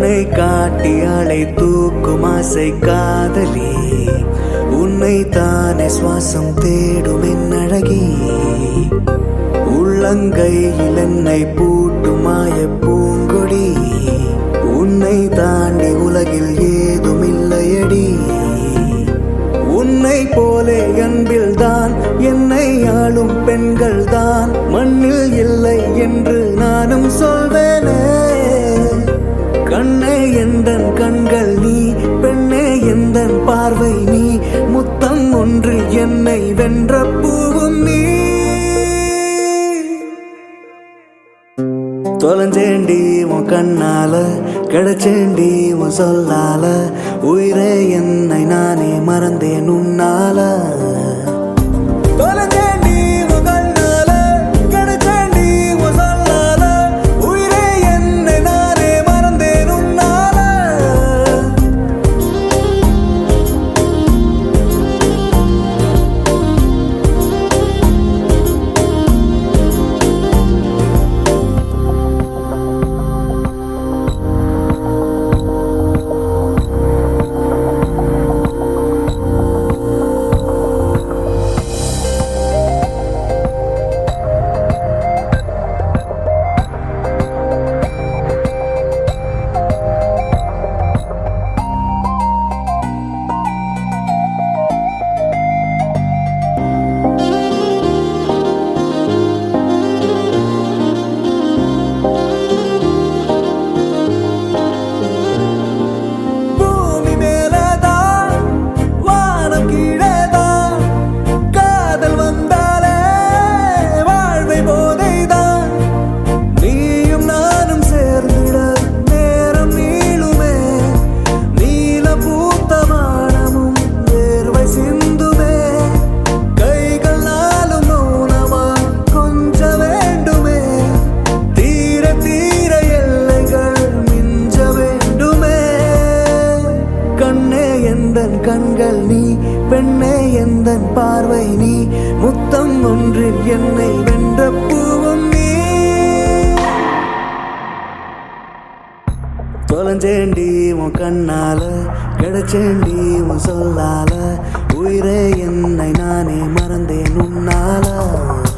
கண்ணை காட்டி அலை தூக்கும் ஆசை காதலி உன்னை தானே சுவாசம் தேடும் என் அழகி உள்ளங்கையில் என்னை பூட்டும் மாய பூங்கொடி உன்னை தாண்டி உலகில் ஏதும் இல்லையடி உன்னை போலே அன்பில் தான் என்னை ஆளும் பெண்கள் தான் மண்ணில் இல்லை என்று நானும் சொல்வேனே கண்ணே எந்தன் கண்கள் நீ பெண்ணே எந்தன் பார்வை நீ முத்தம் ஒன்றில் என்னை வென்ற பூவும் நீ தொலைஞ்சேண்டி உன் கண்ணால கிடைச்சேண்டி உன் சொல்லால உயிரே என்னை நானே மறந்தேன் உன்னால தொலைஞ்சேண்டி உன் கண்ணால கிடைச்சேண்டி உன் சொல்லால உயிரே என்னை நானே மறந்தேன் உன்னால பூமி மேலதான் வானம் கீழேதான் காதல் வந்தாலே வாழ்வை போதைதான் நீயும் நானும் சேர்ந்திட நேரம் நீளுமே நீல பூத்த மானமும் வேர்வை சிந்துமே கைகள் நாளும் மௌனமா கொஞ்ச வேண்டுமே தீர தீர எல்லைகள் மிஞ்ச வேண்டுமே கண்ணே எந்தன் கண்கள் நீ பெண்ணே எந்தன் பார்வை நீ முத்தம் ஒன்றில் என்னை வென்ற பூவும் நீ தொலைஞ்சேண்டி உன் கண்ணால கிடைச்சேண்டி உன் சொல்லால உயிரே என்னை நானே மறந்தேன் உன்னால